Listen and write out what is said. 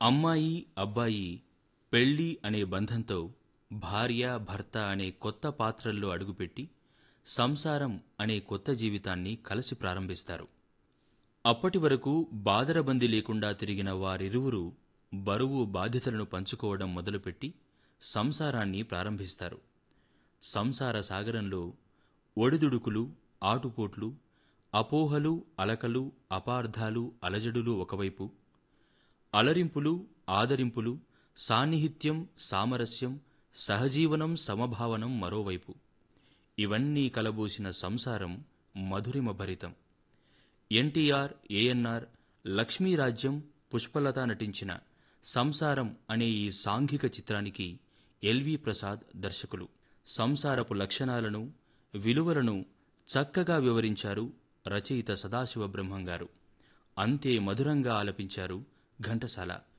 అమ్మాయి అబ్బాయి పెళ్ళి అనే బంధంతో భార్య భర్త అనే కొత్త పాత్రల్లో అడుగుపెట్టి సంసారం అనే కొత్త జీవితాన్ని కలిసి ప్రారంభిస్తారు అప్పటి వరకు బాదరబంది లేకుండా తిరిగిన వారిరువురు బరువు బాధ్యతలను పంచుకోవడం మొదలుపెట్టి సంసారాన్ని ప్రారంభిస్తారు సంసార సాగరంలో ఒడిదుడుకులు ఆటుపోట్లు అపోహలు అలకలు అపార్థాలు అలజడులు ఒకవైపు అలరింపులు ఆదరింపులు సాన్నిహిత్యం సామరస్యం సహజీవనం సమభావనం మరోవైపు ఇవన్నీ కలబోసిన సంసారం మధురిమ భరితం ఎన్టీఆర్ ఏఎన్ఆర్ లక్ష్మీరాజ్యం పుష్పలత నటించిన సంసారం అనే ఈ సాంఘిక చిత్రానికి ఎల్వి ప్రసాద్ దర్శకులు సంసారపు లక్షణాలను విలువలను చక్కగా వివరించారు రచయిత సదాశివ బ్రహ్మం గారు అంతే మధురంగా ఆలపించారు ఘంటసాల